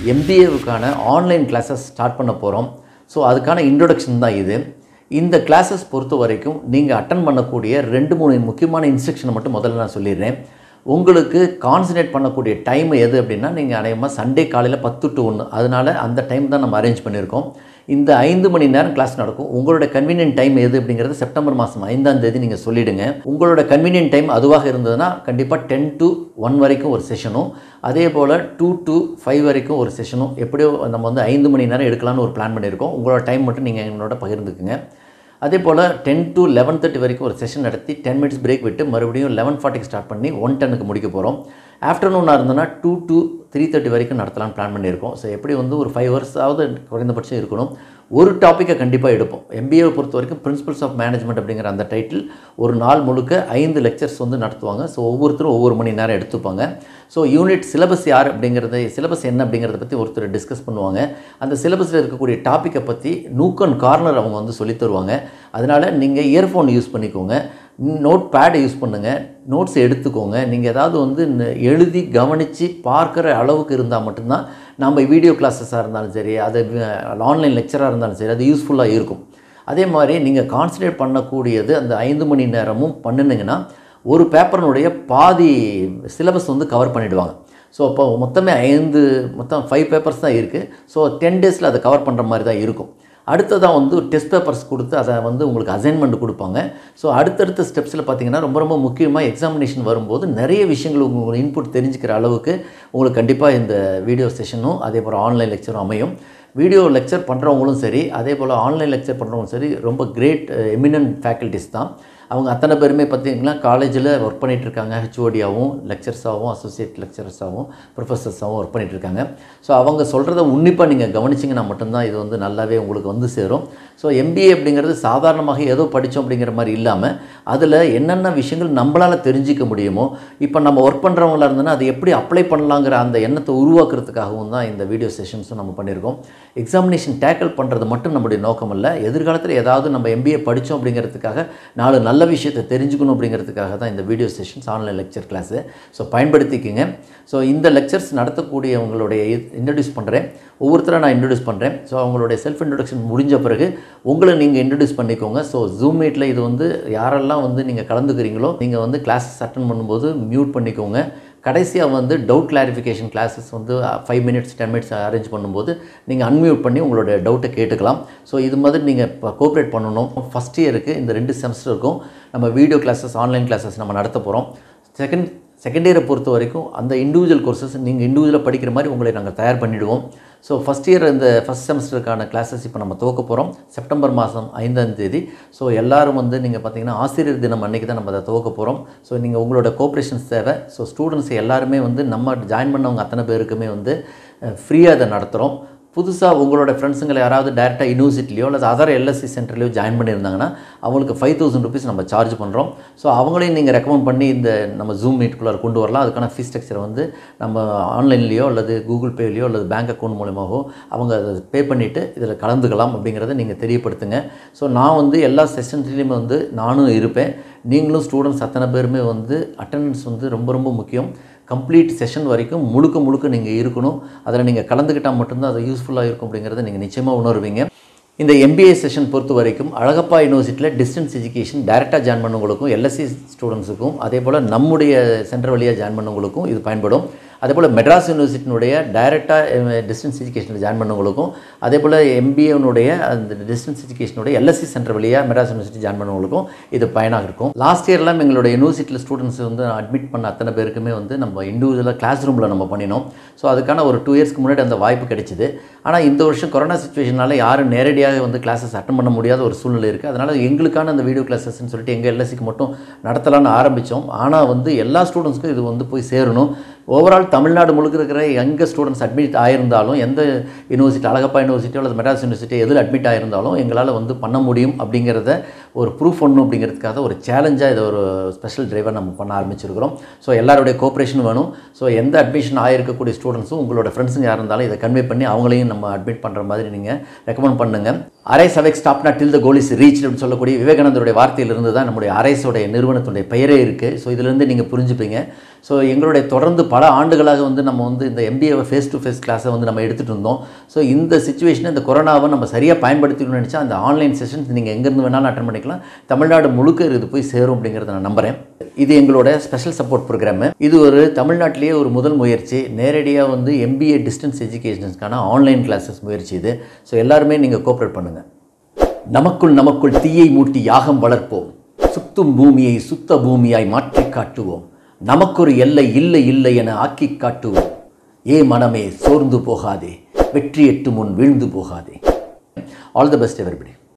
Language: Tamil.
எம்பிஏவுக்கான ஆன்லைன் கிளாஸஸ் ஸ்டார்ட் பண்ண போகிறோம் ஸோ அதுக்கான இன்ட்ரொடக்ஷன் தான் இது இந்த கிளாஸஸ் பொறுத்த வரைக்கும் நீங்கள் அட்டன் பண்ணக்கூடிய ரெண்டு மூணு முக்கியமான இன்ஸ்ட்ரக்ஷனை மட்டும் முதல்ல நான் சொல்லிடுறேன் உங்களுக்கு கான்சன்ட்ரேட் பண்ணக்கூடிய டைம் எது அப்படின்னா நீங்கள் அநேகமாக சண்டே காலையில் பத்து டு ஒன்று அதனால் அந்த டைம் தான் நம்ம அரேஞ்ச் பண்ணியிருக்கோம் இந்த ஐந்து மணி நேரம் கிளாஸ் நடக்கும் உங்களோட கன்வீனியன்ட் டைம் எது அப்படிங்கிறது செப்டம்பர் மாதம் ஐந்தாம் தேதி நீங்கள் சொல்லிவிடுங்க உங்களோட கன்வீனியன்ட் டைம் அதுவாக இருந்ததுன்னா கண்டிப்பாக டென் டு ஒன் வரைக்கும் ஒரு செஷனும் அதே போல் டூ டு ஃபைவ் வரைக்கும் ஒரு செஷனும் எப்படியோ நம்ம வந்து ஐந்து மணி நேரம் எடுக்கலாம்னு ஒரு பிளான் பண்ணியிருக்கோம் உங்களோட டைம் மட்டும் நீங்கள் எங்களோட பகிர்ந்துக்குங்க அதே போல் டென் டு லெவன் தேர்ட்டி வரைக்கும் ஒரு செஷன் நடத்தி டென் மினிட்ஸ் பிரேக் விட்டு மறுபடியும் லெவன் ஃபார்ட்டிக்கு ஸ்டார்ட் பண்ணி ஒன் டென்னுக்கு முடிக்க போகிறோம் ஆஃப்டர்நூனாக இருந்ததுன்னா டூ டு த்ரீ தேர்ட்டி வரைக்கும் நடத்தலாம்னு பிளான் பண்ணியிருக்கோம் ஸோ எப்படி வந்து ஒரு ஃபைவ் ஹவர்ஸாவது குறைந்தபட்சம் இருக்கணும் ஒரு டாப்பிக்கை கண்டிப்பாக எடுப்போம் எம்பிஏவை பொறுத்த வரைக்கும் பிரின்சிபல்ஸ் ஆஃப் மேனேஜ்மெண்ட் அப்படிங்கிற அந்த டைட்டில் ஒரு நாள் முழுக்க ஐந்து லெக்சர்ஸ் வந்து நடத்துவாங்க ஸோ ஒவ்வொருத்தரும் ஒவ்வொரு மணி நேரம் எடுத்துப்பாங்க ஸோ யூனிட் சிலபஸ் யார் அப்படிங்கிறத சிலபஸ் என்ன அப்படிங்கிறத பற்றி ஒருத்தர் டிஸ்கஸ் பண்ணுவாங்க அந்த சிலபஸில் இருக்கக்கூடிய டாப்பிக்கை பற்றி நூக் அண்ட் கார்னர் அவங்க வந்து சொல்லித் தருவாங்க அதனால் நீங்கள் இயர்ஃபோன் யூஸ் பண்ணிக்கோங்க நோட் பேடை யூஸ் பண்ணுங்கள் நோட்ஸ் எடுத்துக்கோங்க நீங்கள் ஏதாவது வந்து ந- எழுதி கவனித்து பார்க்குற அளவுக்கு இருந்தால் மட்டும்தான் நம்ம வீடியோ கிளாஸஸாக இருந்தாலும் சரி அது ஆன்லைன் லெக்சராக இருந்தாலும் சரி அது யூஸ்ஃபுல்லாக இருக்கும் அதே மாதிரி நீங்கள் கான்சன்ட்ரேட் பண்ணக்கூடியது அந்த ஐந்து மணி நேரமும் பண்ணுனீங்கன்னா ஒரு பேப்பரினுடைய பாதி சிலபஸ் வந்து கவர் பண்ணிடுவாங்க ஸோ அப்போ மொத்தமே ஐந்து மொத்தம் ஃபைவ் பேப்பர்ஸ் தான் இருக்குது ஸோ டென் டேஸில் அதை கவர் பண்ணுற மாதிரி தான் இருக்கும் அடுத்ததாக வந்து டெஸ்ட் பேப்பர்ஸ் கொடுத்து அதை வந்து உங்களுக்கு அசைன்மெண்ட் கொடுப்பாங்க ஸோ அடுத்தடுத்த ஸ்டெப்ஸில் பார்த்தீங்கன்னா ரொம்ப ரொம்ப முக்கியமாக எக்ஸாமினேஷன் வரும்போது நிறைய விஷயங்கள் உங்களுக்கு இன்புட் தெரிஞ்சுக்கிற அளவுக்கு உங்களுக்கு கண்டிப்பாக இந்த வீடியோ செஷனும் அதே போல் ஆன்லைன் லெக்சரும் அமையும் வீடியோ லெக்சர் பண்ணுறவங்களும் சரி அதே போல் ஆன்லைன் லெக்சர் பண்ணுறவங்களும் சரி ரொம்ப கிரேட் எமினன்ட் ஃபேக்கல்ட்டிஸ் தான் அவங்க அத்தனை பேருமே பார்த்தீங்கன்னா காலேஜில் ஒர்க் பண்ணிட்டு இருக்காங்க ஹெச்ஓடியாகவும் லெக்சர்ஸாகவும் அசோசியேட் லெக்சரர்ஸாகவும் ப்ரொஃபஸர்ஸாகவும் ஒர்க் பண்ணிட்டு இருக்காங்க ஸோ அவங்க சொல்கிறத உன்னிப்பாக நீங்கள் கவனிச்சிங்கன்னா மட்டும்தான் இது வந்து நல்லாவே உங்களுக்கு வந்து சேரும் ஸோ எம்பிஏ அப்படிங்கிறது சாதாரணமாக ஏதோ படித்தோம் அப்படிங்கிற மாதிரி இல்லாமல் அதில் என்னென்ன விஷயங்கள் நம்மளால் தெரிஞ்சிக்க முடியுமோ இப்போ நம்ம ஒர்க் பண்ணுறவங்களா இருந்தோன்னா அதை எப்படி அப்ளை பண்ணலாங்கிற அந்த எண்ணத்தை உருவாக்குறதுக்காகவும் தான் இந்த வீடியோ செஷன்ஸும் நம்ம பண்ணியிருக்கோம் எக்ஸாமினேஷன் டேக்கிள் பண்ணுறது மட்டும் நம்முடைய நோக்கம் இல்லை எதிர்காலத்தில் ஏதாவது நம்ம எம்பிஏ படித்தோம் அப்படிங்கிறதுக்காக நாலு நல்ல விஷயத்தை தெரிஞ்சுக்கணும் அப்படிங்கிறதுக்காக தான் இந்த video sessions online lecture class so பயன்படுத்திக்கங்க ஸோ இந்த லெக்சர்ஸ் நடத்தக்கூடியவங்களுடைய இன்ட்ரடியூஸ் பண்ணுறேன் ஒவ்வொருத்தரை நான் இன்ட்ரடியூஸ் பண்ணுறேன் ஸோ அவங்களுடைய செல்ஃப் இன்ட்ரடக்ஷன் முடிஞ்ச பிறகு உங்களை நீங்கள் இன்ட்ரடியூஸ் பண்ணிக்கோங்க ஸோ ஜூம் மீட்டில் இது வந்து யாரெல்லாம் வந்து நீங்கள் கலந்துக்கிறீங்களோ நீங்கள் வந்து கிளாஸஸ் அட்டன் பண்ணும்போது மியூட் பண்ணிக்கோங்க கடைசியாக வந்து டவுட் கிளாரிஃபிகேஷன் கிளாஸஸ் வந்து five minutes ten minutes arrange பண்ணும்போது நீங்கள் அன்மியூட் பண்ணி உங்களோட டவுட்டை கேட்டுக்கலாம் ஸோ இது மாதிரி நீங்கள் இப்போ கோஆப்ரேட் பண்ணணும் ஃபஸ்ட் இயருக்கு இந்த ரெண்டு செமஸ்டருக்கும் நம்ம வீடியோ கிளாஸஸ் ஆன்லைன் கிளாஸஸ் நம்ம நடத்த போகிறோம் செகண்ட் செகண்ட் இயரை பொறுத்த வரைக்கும் அந்த இண்டிவிஜுவல் கோர்சஸ் நீங்கள் இண்டிவிஜுவலாக படிக்கிற மாதிரி உங்களை நாங்கள் தயார் பண்ணிவிடுவோம் ஸோ ஃபஸ்ட் இயர் இந்த ஃபஸ்ட் செமஸ்டருக்கான கிளாஸஸ் இப்போ நம்ம துவக்க போகிறோம் செப்டம்பர் மாதம் ஐந்தாம் தேதி ஸோ எல்லாரும் வந்து நீங்கள் பார்த்தீங்கன்னா ஆசிரியர் தினம் அன்றைக்கி தான் நம்ம அதை துவக்க போகிறோம் ஸோ நீங்கள் உங்களோட கோஆப்ரேஷன்ஸ் தேவை ஸோ ஸ்டூடெண்ட்ஸ் எல்லாருமே வந்து நம்ம ஜாயின் பண்ணவங்க அத்தனை பேருக்குமே வந்து ஃப்ரீயாக அதை நடத்துகிறோம் புதுசாக உங்களோட ஃப்ரெண்ட்ஸுங்களை யாராவது டேரெக்டாக யூனிவர்சிட்டிலையோ அல்லது அதர் எல்எஸ்சி சென்டர்லையோ ஜாயின் பண்ணியிருந்தாங்கன்னா அவங்களுக்கு ஃபைவ் தௌசண்ட் ருபீஸ் நம்ம சார்ஜ் பண்ணுறோம் ஸோ அவங்களையும் நீங்கள் ரெக்கமெண்ட் பண்ணி இந்த நம்ம ஜூம் மீட்டுக்குள்ளே கொண்டு வரலாம் அதுக்கான ஃபீஸ் ஸ்ட்ரக்சரை வந்து நம்ம ஆன்லைன்லேயோ அல்லது கூகுள் பேலையோ அல்லது பேங்க் அக்கௌண்ட் மூலமாகவோ அவங்க அதை பே பண்ணிவிட்டு இதில் கலந்துக்கலாம் அப்படிங்கிறத நீங்கள் தெரியப்படுத்துங்க ஸோ நான் வந்து எல்லா செஷன்ஸ்லேயுமே வந்து நானும் இருப்பேன் நீங்களும் ஸ்டூடெண்ட்ஸ் அத்தனை பேருமே வந்து அட்டெண்டன்ஸ் வந்து ரொம்ப ரொம்ப முக்கியம் கம்ப்ளீட் செஷன் வரைக்கும் முழுக்க முழுக்க நீங்கள் இருக்கணும் அதில் நீங்கள் கலந்துக்கிட்டால் மட்டும்தான் அது யூஸ்ஃபுல்லாக இருக்கும் அப்படிங்கிறத நீங்கள் நிச்சயமாக உணர்வீங்க இந்த எம்பிஏ செஷன் பொறுத்த வரைக்கும் அழகப்பா யூனிவர்சிட்டியில் டிஸ்டன்ஸ் எஜுகேஷன் டேரெக்டாக ஜாயின் பண்ணவங்களுக்கும் எல்எஸ்சி ஸ்டூடெண்ட்ஸுக்கும் அதே போல் நம்முடைய சென்டர் வழியாக ஜாயின் பண்ணவங்களுக்கும் இது பயன்படும் அதே போல் மெட்ராஸ் யூனிவர்சிட்டினுடைய டைரெக்டாக டிஸ்டன்ஸ் எஜுகேஷனில் ஜாயின் பண்ணவங்களுக்கும் அதே போல் எம்பிஏனுடைய அந்த டிஸ்டன்ஸ் எஜுகேஷனுடைய எல்எஸ்சி சென்டர் வழியாக மெட்ராஸ் யூனிவர்சிட்டி ஜாயின் பண்ணவங்களுக்கும் இது பயனாக இருக்கும் லாஸ்ட் இயர்லாம் எங்களோட யூனிவர்சிட்டியில் ஸ்டூடெண்ட்ஸ் வந்து அட்மிட் பண்ண அத்தனை பேருக்குமே வந்து நம்ம இண்டிவிஜுவலாக கிளாஸ் ரூமில் நம்ம பண்ணினோம் ஸோ அதுக்கான ஒரு டூ இயர்ஸ்க்கு முன்னாடி அந்த வாய்ப்பு கிடைச்சிது ஆனால் இந்த வருஷம் கொரோனா சுச்சுவேஷனால யாரும் நேரடியாக வந்து கிளாஸஸ் அட்டன் பண்ண முடியாத ஒரு சூழ்நிலை இருக்குது அதனால் எங்களுக்கான அந்த வீடியோ கிளாஸஸ்ன்னு சொல்லிட்டு எங்கள் எல்எஸ்சிக்கு மட்டும் நடத்தலாம்னு ஆரம்பித்தோம் ஆனால் வந்து எல்லா ஸ்டூடெண்ட்ஸ்க்கும் இது வந்து போய் சேரணும் ஓவரால் தமிழ்நாடு முழுக்க இருக்கிற எங்கே ஸ்டூடெண்ட்ஸ் அட்மிட் ஆயிருந்தாலும் எந்த யூனிவர்சிட்டி அழகப்பா யூனிவர்சிட்டியோ அல்லது மெட்ராஸ் யூனிவர்சிட்டி எதில் அட்மிட் ஆயிருந்தாலும் எங்களால் வந்து பண்ண முடியும் அப்படிங்கிறத ஒரு ப்ரூஃப் பண்ணணும் அப்படிங்கிறதுக்காக ஒரு சேலஞ்சாக இதை ஒரு ஸ்பெஷல் டிரைவர் நம்ம பண்ண ஆரம்பிச்சிருக்கிறோம் ஸோ எல்லாருடைய கோஆப்ரேஷன் வேணும் ஸோ எந்த அட்மிஷன் ஆகிருக்கக்கூடிய ஸ்டூடெண்ட்ஸும் உங்களோட ஃப்ரெண்ட்ஸுங்க யார் இருந்தாலும் இதை கன்வே பண்ணி அவங்களையும் நம்ம அட்மிட் பண்ணுற மாதிரி நீங்கள் ரெக்கமெண்ட் பண்ணுங்கள் arise awake stop not till the goal is reach அப்படின்னு சொல்லக்கூடிய விவேகானந்தருடைய வார்த்தையிலிருந்து தான் நம்முடைய அரைஸோடைய நிறுவனத்துடைய பெயரே இருக்குது ஸோ இதிலிருந்து நீங்கள் புரிஞ்சுப்பீங்க ஸோ எங்களுடைய தொடர்ந்து பல பல ஆண்டுகளாக வந்து நம்ம வந்து இந்த எம்பிஏவை ஃபேஸ் டு ஃபேஸ் கிளாஸை வந்து நம்ம எடுத்துகிட்டு இருந்தோம் ஸோ இந்த சுச்சுவேஷனை இந்த கொரோனாவை நம்ம சரியாக பயன்படுத்திக்கணும்னு நினச்சா அந்த ஆன்லைன் செஷன்ஸ் நீங்கள் எங்கேருந்து வேணாலும் அட்டன் பண்ணிக்கலாம் தமிழ்நாடு முழுக்க இது போய் சேரும் அப்படிங்கிறத நான் நம்புகிறேன் இது எங்களோட ஸ்பெஷல் சப்போர்ட் ப்ரோக்ராமு இது ஒரு தமிழ்நாட்டிலேயே ஒரு முதல் முயற்சி நேரடியாக வந்து எம்பிஏ டிஸ்டன்ஸ் எஜுகேஷன்ஸ்க்கான ஆன்லைன் கிளாஸஸ் முயற்சி இது ஸோ எல்லாருமே நீங்கள் கோஆப்ரேட் பண்ணுங்கள் நமக்குள் நமக்குள் தீயை மூட்டி யாகம் வளர்ப்போம் சுத்தும் பூமியை சுத்த பூமியாய் மாற்றி காட்டுவோம் நமக்கொரு எல்லை இல்லை இல்லை என ஆக்கி காட்டுவோம் ஏ மனமே சோர்ந்து போகாதே வெற்றி எட்டு முன் வீழ்ந்து போகாதே ஆல் தி பெஸ்ட் எவரிபடி